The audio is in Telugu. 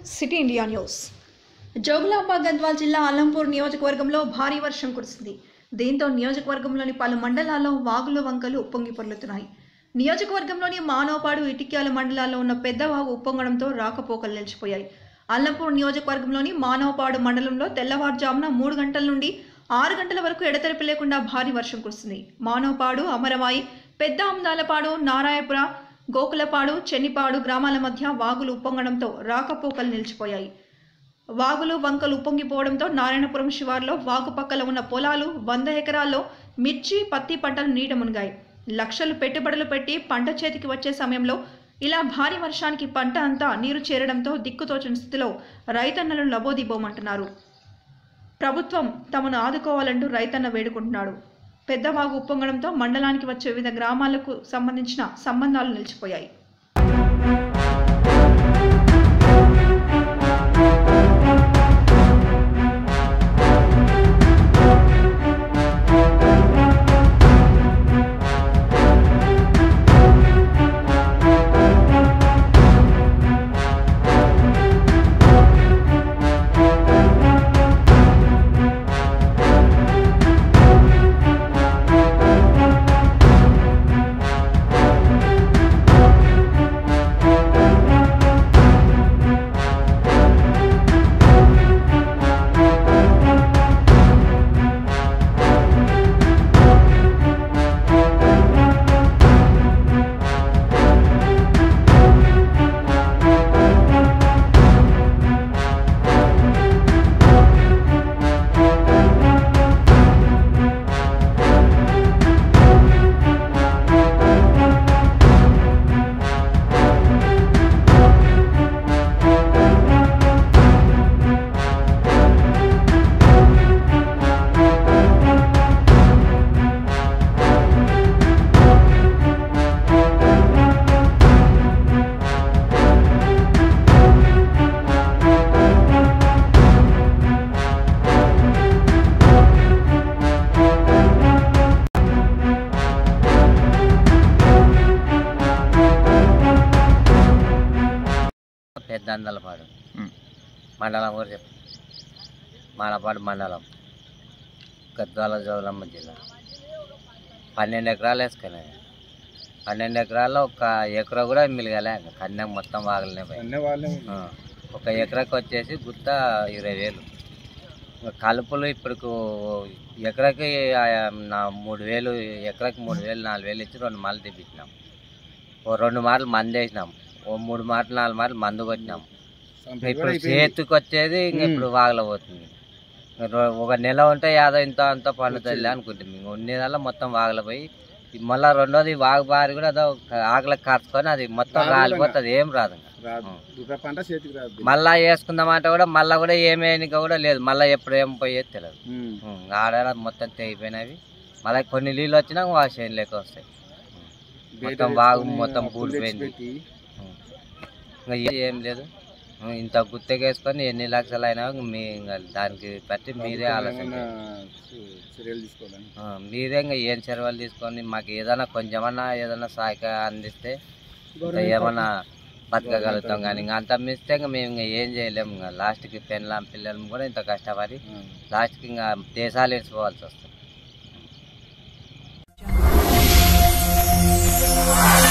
City India news Jogulamba Gadwal జిల్లా అల్లంపూర్ నియోజకవర్గంలో భారీ వర్షం కురిసింది దీంతో నియోజకవర్గంలోని పలు మండలాల్లో వాగులు వంకలు ఉప్పొంగి పొర్లుతున్నాయి నియోజకవర్గంలోని మానవపాడు ఇటిక్యాల మండలాల్లో ఉన్న పెద్ద వాగు ఉప్పొంగడంతో రాకపోకలు నిలిచిపోయాయి అల్లంపూర్ నియోజకవర్గంలోని మానవపాడు మండలంలో తెల్లవారుజామున మూడు గంటల నుండి ఆరు గంటల వరకు ఎడతెరిపి లేకుండా భారీ వర్షం కురిసింది మానవపాడు అమరవాయి పెద్ద అమ్దాలపాడు నారాయపుర గోకులపాడు చెన్నిపాడు గ్రామాల మధ్య వాగులు ఉప్పొంగడంతో రాకపోకలు నిలిచిపోయాయి వాగులు వంకలు ఉప్పొంగిపోవడంతో నారాయణపురం శివార్లో వాగు పక్కల ఉన్న పొలాలు వంద ఎకరాల్లో మిర్చి పత్తి పంటలు నీట మునిగాయి లక్షలు పెట్టుబడులు పెట్టి పంట చేతికి వచ్చే సమయంలో ఇలా భారీ వర్షానికి పంట అంతా నీరు చేరడంతో దిక్కుతోచని స్థితిలో రైతన్నలు లబోదిబోమంటున్నారు ప్రభుత్వం తమను ఆదుకోవాలంటూ రైతన్న వేడుకుంటున్నాడు పెద్దవాగు ఉప్పొంగడంతో మండలానికి వచ్చే వివిధ గ్రామాలకు సంబంధించిన సంబంధాలు నిలిచిపోయాయి పెద్ద అందలపాడు మండలం కూడా చెప్పు మాలపాడు మండలం గద్వాల జోగులమ్మ జిల్లా పన్నెండు ఎకరాలు వేసుకున్నాయి పన్నెండు ఎకరాల్లో ఒక ఎకరా కూడా మిలగలే కన్యాం మొత్తం వాగలనే పోయి ఆ, ఒక ఎకరాకి వచ్చేసి గుత్త ఇరవై వేలు ఇంకా కలుపులు ఇప్పుడు ఎకరాకి ఆ, నా మూడు వేలు ఎకరాకి మూడు వేలు నాలుగు వేలు ఇచ్చి రెండు మాటలు తెప్పించినాం ఓ రెండు మాటలు మందు వేసినాం ఓ మూడు మాటలు నాలుగు మాటలు మందు కొట్టినాం ఇప్పుడు చేతికి వచ్చేది ఇంక ఇప్పుడు వాగల పోతుంది ఇంక రో- ఒక నెల ఉంటే యాదో ఇంత అంత పండుతుంది అనుకుంటుంది ఇంక ఉండేదల్లా మొత్తం వాగల పోయి ఈ మళ్ళా రెండోది వాగు బారి కూడా అదో ఆకలి కరుచుకొని అది మొత్తం రాలిపోతుంది ఏం రాదు ఇంకా. రాదు ఉం. రూపాయి పంట చేతికి రాదు మళ్ళా వేసుకుందామంటే కూడా మళ్ళా కూడా ఏమేయనిక కూడా లేదు మళ్ళీ ఎప్పుడు ఏం పోయేది తెలియదు ఉం. ఉం, ఆడ మొత్తం తెగిపోయినవి మళ్ళీ కొన్ని నీళ్ళు వచ్చినా వా చేను లెక్క వస్తాయి బయట మొత్తం బాగు తెచ్చుకొని మొత్తం అప్పులు కూలిపోయింది తెచ్చిపెట్టి ఇంకా ఏ- ఏం లేదు ఉం, ఇంత గుత్తకేసుకొని ఎన్ని లక్షలు అయినా ఇంక మీ ఇంకా దానికి బట్టి మీరే ఆలోచన ఏమన్నా చ- చర్యలు తీసుకోవాలని ఆ, మీరే ఇంకా ఏం చర్యలు తీసుకొని మాకు ఏదైనా కొంచెమన్నా ఏదైనా సహాయక అందిస్తే ఇంకా ఏమన్నా బతకగలుగుతాం కానీ ఇంకా అంత మిస్తే ఇంకా మేము ఇంకా ఏం చేయలేము ఇంకా లాస్ట్కి పెళ్ళాం పిల్లలు కూడా ఇంత కష్టపడి ఆ. లాస్ట్కి ఇంకా దేశాలు ఎంచుకోవాల్సి వస్తుంది